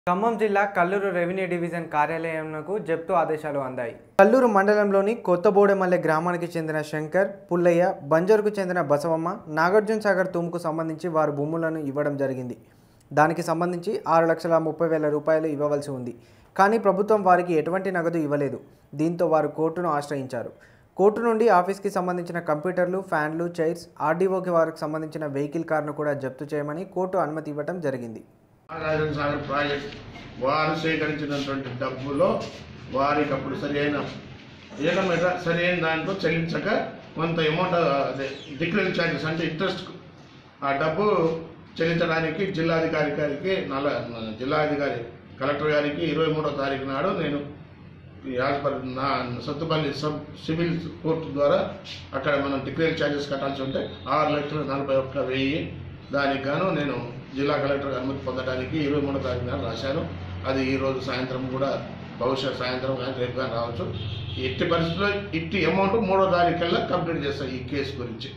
ఖమ్మం జిల్లా Kalluru revenue division కార్యాలయంకు జప్తు ఆదేశాలు అందాయి కల్లూరు మండలంలోని కొత్తబోడెమల్లె గ్రామానికి చెందిన శంకర్ పుల్లయ్య బంజరుకు చెందిన బసవమ్మ నాగార్జున సాగర్ తుమ్కు సంబంధించి వారు భూములను ఇవ్వడం జరిగింది దానికి సంబంధించి ఆరు లక్షల ముప్పై వేల రూపాయలు ఇవ్వవలసి ఉంది కానీ ప్రభుత్వం వారికి ఎటువంటి నగదు ఇవ్వలేదు దీంతో వారు కోర్టును ఆశ్రయించారు కోర్టు నుండి ఆఫీస్కి సంబంధించిన కంప్యూటర్లు ఫ్యాన్లు చైర్స్ ఆర్డీఓకి వారికి సంబంధించిన వెహికల్ కార్ను కూడా జప్తు చేయమని కోర్టు అనుమతి ఇవ్వడం జరిగింది నాగార్జున సాగర్ ప్రాజెక్ట్ వారు సేకరించినటువంటి డబ్బులో వారికి అప్పుడు సరి అయిన ఏకం మీద సరి అయిన దాంట్లో చెల్లించక కొంత అమౌంట్ అదే డిక్లరేషన్ ఛార్జెస్ అంటే ఇంట్రెస్ట్ ఆ డబ్బు చెల్లించడానికి జిల్లాధికారి గారికి నల్ల జిల్లాధికారి కలెక్టర్ గారికి ఇరవై మూడో తారీఖు నాడు నేను యాజ్ పర్ నా సత్తుపల్లి సబ్ సివిల్ కోర్టు ద్వారా అక్కడ మనం డిక్లేర్ ఛార్జెస్ కట్టాల్సి ఉంటే ఆరు లక్షల నలభై ఒక్క వెయ్యి దానికి గాను నేను జిల్లా కలెక్టర్ అనుమతి పొందడానికి ఇరవై మూడో తారీఖు నాడు రాశాను అది ఈ రోజు సాయంత్రం కూడా బహుశా సాయంత్రం కానీ రేపు కానీ రావచ్చు ఎట్టి పరిస్థితుల్లో ఇట్టి అమౌంట్ మూడో తారీఖు కల్లా కంప్లీట్ చేస్తాను ఈ కేసు గురించి